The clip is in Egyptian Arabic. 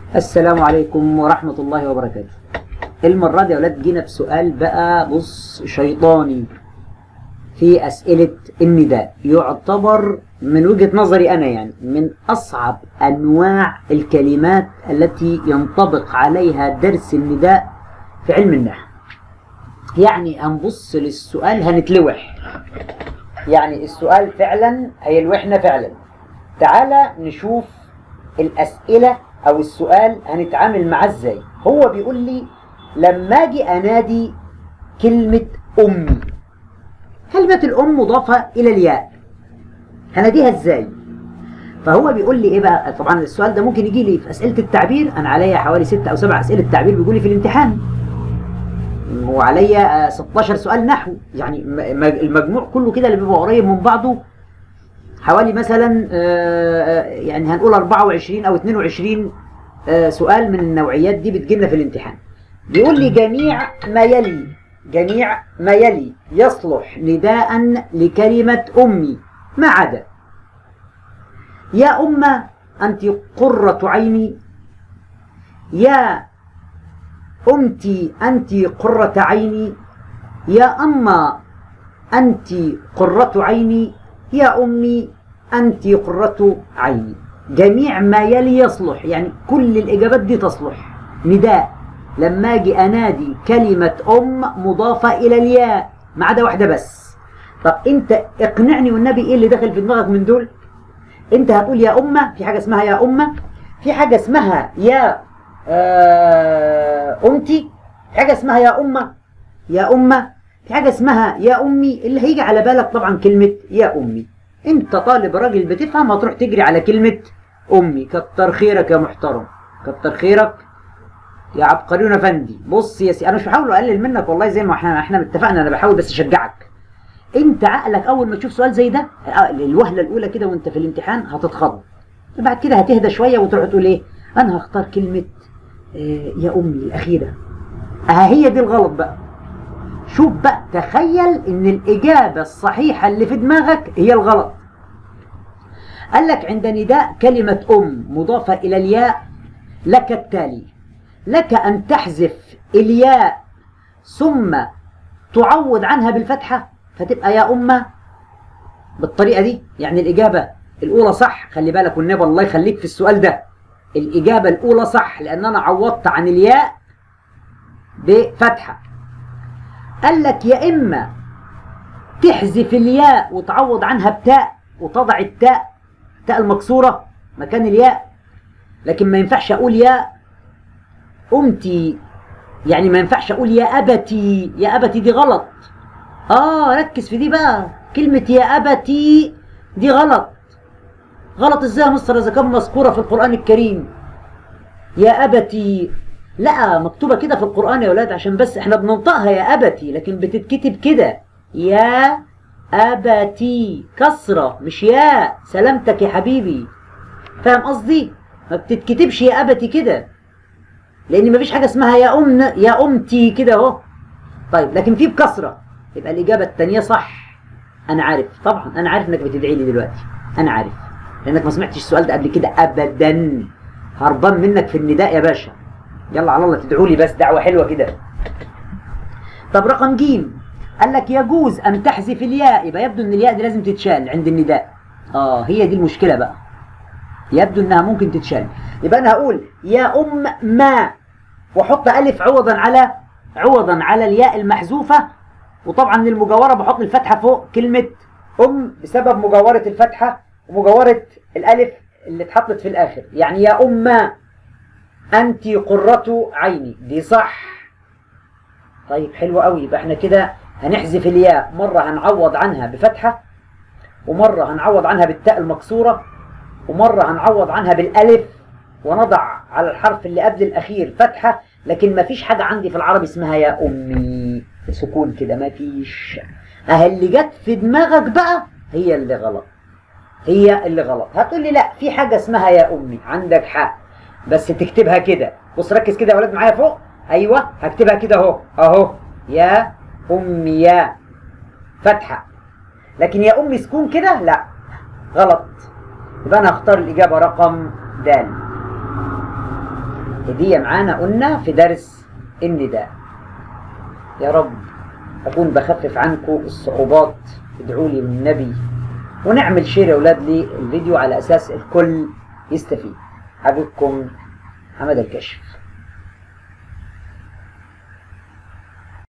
السلام عليكم ورحمة الله وبركاته المرة دي يا ولاد جينا بسؤال بقى بص شيطاني في أسئلة النداء يعتبر من وجهة نظري أنا يعني من أصعب أنواع الكلمات التي ينطبق عليها درس النداء في علم النحو يعني هنبص للسؤال هنتلوح يعني السؤال فعلا هيلوحنا فعلا تعالى نشوف الأسئلة أو السؤال هنتعامل معاه إزاي هو بيقول لي لما أجي أنادي كلمة أمي كلمة الأم مضافة إلى الياء هناديها إزاي فهو بيقول لي إيه بقى طبعا السؤال ده ممكن يجي لي في أسئلة التعبير أنا عليا حوالي ستة أو سبع أسئلة تعبير بيقول لي في الامتحان وعليا 16 سؤال نحو يعني المجموع كله كده اللي بيبقى قريب من بعضه حوالي مثلا يعني هنقول 24 او 22 سؤال من النوعيات دي بتجيلنا في الامتحان بيقول لي جميع ما يلي جميع ما يلي يصلح نداء لكلمة أمي ما عدا يا أمة أنت قرة عيني يا أمتي أنت قرة عيني يا أما أنت قرة عيني يا أمي أنت قرة عيني جميع ما يلي يصلح يعني كل الإجابات دي تصلح نداء لما أجي أنادي كلمة أم مضافة إلى الياء ما عدا واحدة بس طب أنت اقنعني والنبي إيه اللي داخل في دماغك من دول أنت هتقول يا أمة في حاجة اسمها يا أمة في حاجة اسمها يا آه أمتي في حاجة اسمها يا أمة يا أمة في حاجة اسمها يا أمي اللي هيجي على بالك طبعا كلمة يا أمي أنت طالب راجل بتفهم هتروح تجري على كلمة أمي كتر خيرك يا محترم كتر خيرك يا عبقريون افندي بص يا سي انا مش بحاول اقلل منك والله زي ما احنا احنا اتفقنا انا بحاول بس اشجعك انت عقلك اول ما تشوف سؤال زي ده الوهله الاولى كده وانت في الامتحان هتتخض بعد كده هتهدى شويه وتروح تقول ايه انا هختار كلمه آه يا امي الاخيره اه هي دي الغلط بقى شوف بقى تخيل ان الاجابه الصحيحه اللي في دماغك هي الغلط قال لك عند نداء كلمه ام مضافه الى الياء لك التالي لك أن تحذف الياء ثم تعوض عنها بالفتحة فتبقى يا أمة بالطريقة دي يعني الإجابة الأولى صح خلي بالك والنبي الله يخليك في السؤال ده الإجابة الأولى صح لأن أنا عوضت عن الياء بفتحة قال لك يا إما تحذف الياء وتعوض عنها بتاء وتضع التاء التاء المكسورة مكان الياء لكن ما ينفعش أقول يا أمتي يعني ما ينفعش أقول يا أبتي يا أبتي دي غلط آه ركز في دي بقى كلمة يا أبتي دي غلط غلط إزاي يا مصر إذا كان مذكورة في القرآن الكريم يا أبتي لا مكتوبة كده في القرآن يا ولاد عشان بس احنا بننطقها يا أبتي لكن بتتكتب كده يا أبتي كسرة مش يا سلامتك يا حبيبي فاهم قصدي؟ ما بتتكتبش يا أبتي كده لان مفيش حاجه اسمها يا ام يا امتي كده اهو طيب لكن في بكسره يبقى الاجابه الثانيه صح انا عارف طبعا انا عارف انك بتدعي لي دلوقتي انا عارف لانك ما سمعتش السؤال ده قبل كده ابدا هربان منك في النداء يا باشا يلا على الله تدعوا لي بس دعوه حلوه كده طب رقم ج قال لك يجوز ان تحذف الياء يبقى يبدو ان الياء دي لازم تتشال عند النداء اه هي دي المشكله بقى يبدو انها ممكن تتشال يبقى انا هقول يا ام ما واحط الف عوضا على عوضا على الياء المحذوفه وطبعا للمجاوره بحط الفتحه فوق كلمه ام بسبب مجاوره الفتحه ومجاوره الالف اللي اتحطت في الاخر يعني يا ام انت قره عيني دي صح طيب حلو قوي يبقى احنا كده هنحذف الياء مره هنعوض عنها بفتحه ومره هنعوض عنها بالتاء المكسوره ومره هنعوض عنها بالالف ونضع على الحرف اللي قبل الأخير فتحة لكن ما فيش حاجة عندي في العربي اسمها يا أمي سكون كده ما فيش أه اللي جت في دماغك بقى هي اللي غلط هي اللي غلط هتقول لي لا في حاجة اسمها يا أمي عندك حق بس تكتبها كده بص ركز كده يا ولاد معايا فوق أيوه هكتبها كده أهو أهو يا أمي يا فتحة لكن يا أمي سكون كده لا غلط يبقى أنا هختار الإجابة رقم د هدية معانا قلنا في درس النداء يا رب أكون بخفف عنكم الصعوبات ادعوا لي والنبي ونعمل شير يا أولاد للفيديو على أساس الكل يستفيد حبيبكم حمد الكشف